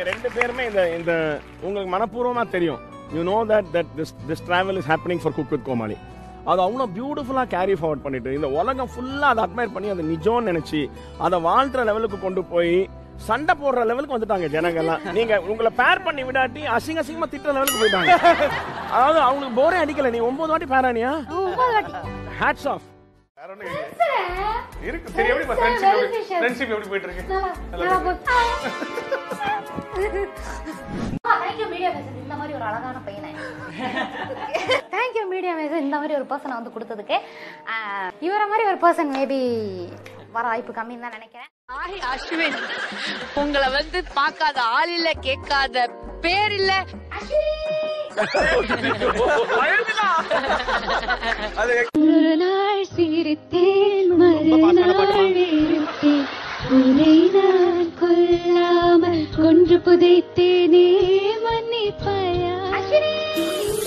நீங்க ரெண்டு பேருமே இந்த இந்த உங்களுக்கு மனப்பூர்வமா தெரியும் you know that that this this travel is happening for cook with Comali அது அவ்வளோ பியூட்டிஃபுல்லாக கேரி ஃபார்வர்ட் பண்ணிட்டு இந்த உலகம் ஃபுல்லாக அதை அட்மையர் பண்ணி அதை நிஜம்னு நினைச்சு அதை வாழ்த்துற லெவலுக்கு கொண்டு போய் சண்டை போடுற லெவலுக்கு வந்துட்டாங்க ஜனங்கள்லாம் நீங்க உங்களை பேர் பண்ணி விடாட்டி அசிங்க அசிங்கமா திட்டுற லெவலுக்கு போயிட்டாங்க அதாவது அவங்களுக்கு போரே அடிக்கல நீ ஒன்பது வாட்டி பேரானியா ஒன்பது வாட்டி ஹேட்ஸ் ஆஃப் வேற ஒண்ணும் இல்லையே. இருக்கு சரி எப்படி ஃப்ரெண்ட்ஷிப் எப்படி ஃப்ரெண்ட்ஷிப் எப்படி போயிட்டு இருக்கு தேங்க்யூ மீடியா மெசேஜ் இந்த மாதிரி ஒரு அழகான பையனை தேங்க்யூ மீடியா மெசேஜ் இந்த மாதிரி ஒரு பர்சனை வந்து கொடுத்ததுக்கு ஆஹ், இவரை மாதிரி ஒரு பர்சன் மேபி வர வாய்ப்பு கம்மின்னு தான் நினைக்கிறேன் ஆஹி அஸ்வின் உங்களை வந்து பார்க்காத ஆள் இல்ல கேட்காத பேர் இல்ல ஒரு நாள் சிரித்தேன் மறுநாள் வெறுத்தேன் உன்னை நான் கொல்லாமல் கொன்று புதைத்தேனே மன்னிப்பாயா